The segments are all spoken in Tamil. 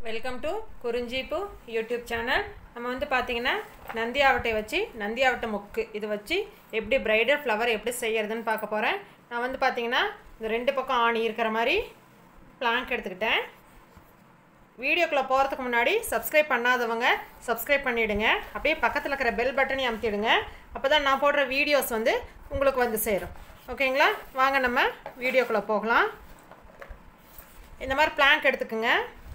வெல்கம் டு குறிஞ்சிப்பு யூடியூப் சேனல் நம்ம வந்து பார்த்தீங்கன்னா நந்தியாவட்டை வச்சு நந்தியாவட்டை மொக்கு இது வச்சு எப்படி பிரைடல் ஃப்ளவர் எப்படி செய்யறதுன்னு பார்க்க போகிறேன் நான் வந்து பார்த்தீங்கன்னா இந்த ரெண்டு பக்கம் ஆணி இருக்கிற மாதிரி பிளாங்க் எடுத்துக்கிட்டேன் வீடியோக்குள்ளே போகிறதுக்கு முன்னாடி சப்ஸ்கிரைப் பண்ணாதவங்க சப்ஸ்கிரைப் பண்ணிவிடுங்க அப்படியே பக்கத்தில் இருக்கிற பெல் பட்டனையும் அமுத்திடுங்க அப்போ தான் நான் போடுற வீடியோஸ் வந்து உங்களுக்கு வந்து சேரும் ஓகேங்களா வாங்க நம்ம வீடியோக்குள்ளே போகலாம் இந்த மாதிரி பிளாங்க் எடுத்துக்கோங்க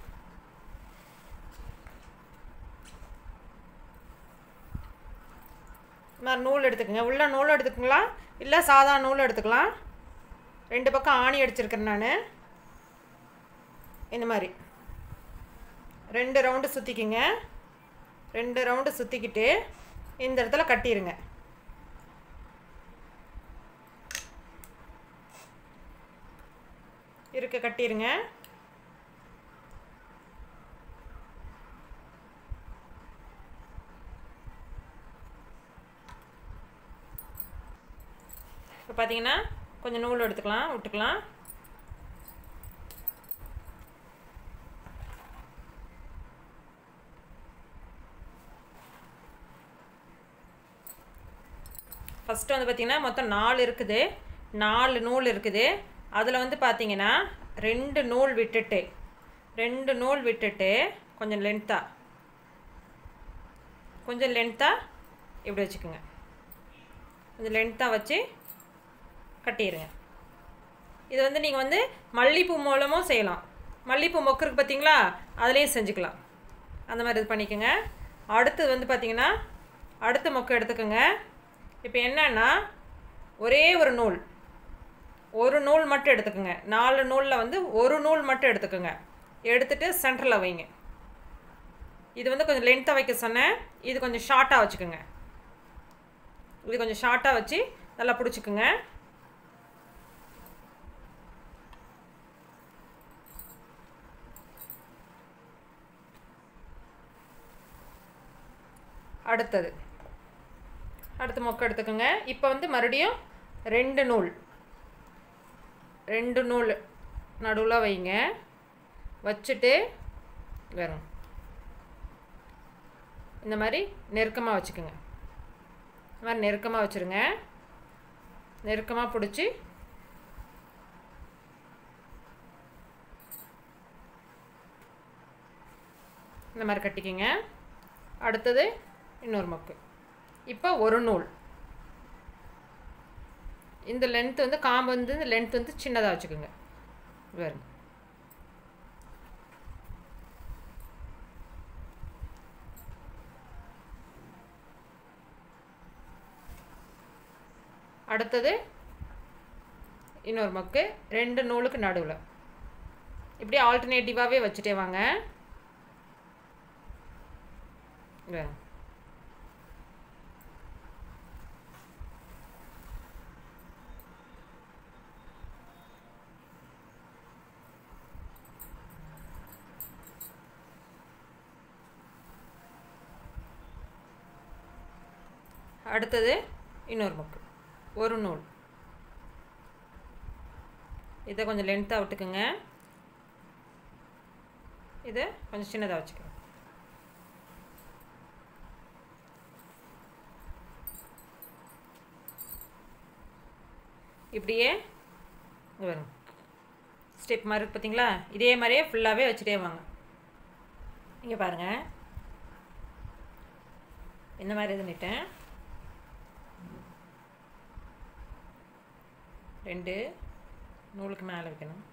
இந்த மாதிரி நூல் எடுத்துக்கோங்க உள்ள நூல் எடுத்துக்கலாம் இல்லை சாதா நூல் எடுத்துக்கலாம் ரெண்டு பக்கம் ஆணி அடிச்சிருக்கிறேன் நான் இந்த மாதிரி ரெண்டு ரவுண்டு சுற்றிக்கிங்க ரெண்டு ரவுண்டு சுற்றிக்கிட்டு இந்த இடத்துல கட்டிடுங்க இருக்க கட்டிடுங்க இப்போ பார்த்தீங்கன்னா கொஞ்சம் நூல் எடுத்துக்கலாம் விட்டுக்கலாம் ஃபஸ்ட்டு வந்து பார்த்திங்கன்னா மொத்தம் நாலு இருக்குது நாலு நூல் இருக்குது அதில் வந்து பார்த்திங்கன்னா ரெண்டு நூல் விட்டுட்டு ரெண்டு நூல் விட்டுட்டு கொஞ்சம் லென்த்தாக கொஞ்சம் லென்த்தாக இப்படி வச்சுக்கோங்க கொஞ்சம் லென்த்தாக வச்சு கட்டிடுங்க இது வந்து நீங்கள் வந்து மல்லிப்பூ மூலமும் செய்யலாம் மல்லிப்பூ மொக்கு இருக்குது பார்த்தீங்களா அதுலேயும் செஞ்சுக்கலாம் அந்த மாதிரி இது பண்ணிக்கோங்க அடுத்தது வந்து பார்த்திங்கன்னா அடுத்த மொக்கு எடுத்துக்கோங்க இப்போ என்னன்னா ஒரே ஒரு நூல் ஒரு நூல் மட்டும் எடுத்துக்கோங்க நாலு நூலில் வந்து ஒரு நூல் மட்டும் எடுத்துக்கோங்க எடுத்துகிட்டு சென்டரில் வைங்க இது வந்து கொஞ்சம் லென்த்தாக வைக்க சொன்னேன் இது கொஞ்சம் ஷார்ட்டாக வச்சுக்கோங்க இது கொஞ்சம் ஷார்ட்டாக வச்சு நல்லா பிடிச்சிக்குங்க அடுத்தது அடுத்த மொக்கை எடுத்துக்கோங்க இப்போ வந்து மறுபடியும் ரெண்டு நூல் ரெண்டு நூல் நடுவில் வைங்க வச்சுட்டு வரும் இந்த மாதிரி நெருக்கமாக வச்சுக்கோங்க இந்த மாதிரி நெருக்கமாக வச்சுருங்க நெருக்கமாக பிடிச்சி இந்த மாதிரி கட்டிக்கிங்க அடுத்தது இன்னொரு மொக்கு இப்போ ஒரு நூல் இந்த லென்த் வந்து காம்பு வந்து இந்த லென்த் வந்து சின்னதாக வச்சுக்கோங்க வரும் அடுத்தது இன்னொரு மக்கு ரெண்டு நூலுக்கு நடுவில் இப்படி ஆல்டர்னேட்டிவாகவே வச்சுட்டே வாங்க வரும் அடுத்தது இன்னொரு மக்கு ஒரு நூல் இதை கொஞ்சம் லென்த்தாக விட்டுக்குங்க இதை கொஞ்சம் சின்னதாக வச்சுக்கோங்க இப்படியே வரும் ஸ்டெப் மாதிரி இருக்கு பார்த்தீங்களா இதே மாதிரியே ஃபுல்லாகவே வச்சுட்டே வாங்க இங்கே பாருங்கள் இந்த மாதிரி இது நிட்டேன் ரெண்டு நூலுக்கு மேலே வைக்கணும்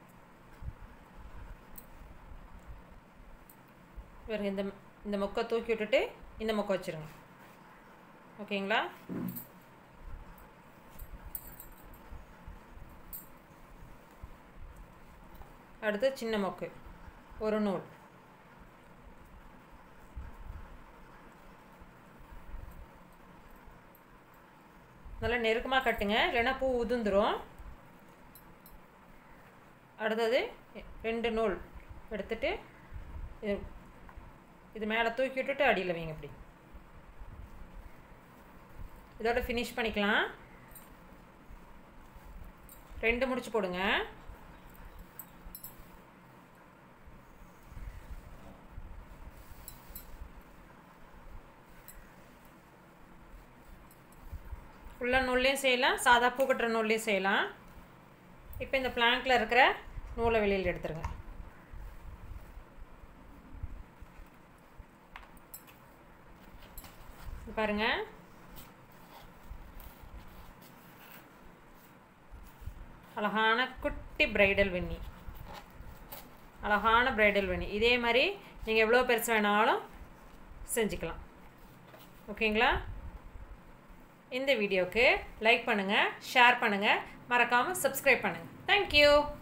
பாருங்க இந்த இந்த மொக்கை தூக்கி விட்டுட்டு இந்த மொக்கை வச்சுருங்க ஓகேங்களா அடுத்து சின்ன மொக்கு ஒரு நூல் நல்லா நெருக்கமாக கட்டுங்க இல்லைன்னா பூ உதிர்ந்துடும் அடுத்தது ரெண்டு நூல் எடுத்துட்டு இது இது மேலே தூக்கி விட்டுட்டு அடியில் வைங்க இப்படி இதோட ஃபினிஷ் பண்ணிக்கலாம் ரெண்டு முடிச்சு போடுங்க உள்ள நூல்லையும் செய்யலாம் சாதா பூ கட்டுற நூல்லையும் செய்யலாம் இப்போ இந்த பிளாங்க்கில் இருக்கிற நூலை வெளியில் எடுத்துருங்க இது பாருங்க அழகான குட்டி பிரைடல் வெண்ணி அழகான பிரைடல் வெண்ணி இதே மாதிரி நீங்கள் எவ்வளோ பெருசு வேணாலும் செஞ்சுக்கலாம் ஓகேங்களா இந்த வீடியோவுக்கு லைக் பண்ணுங்கள் ஷேர் பண்ணுங்கள் மறக்காமல் சப்ஸ்கிரைப் பண்ணுங்கள் தேங்க்யூ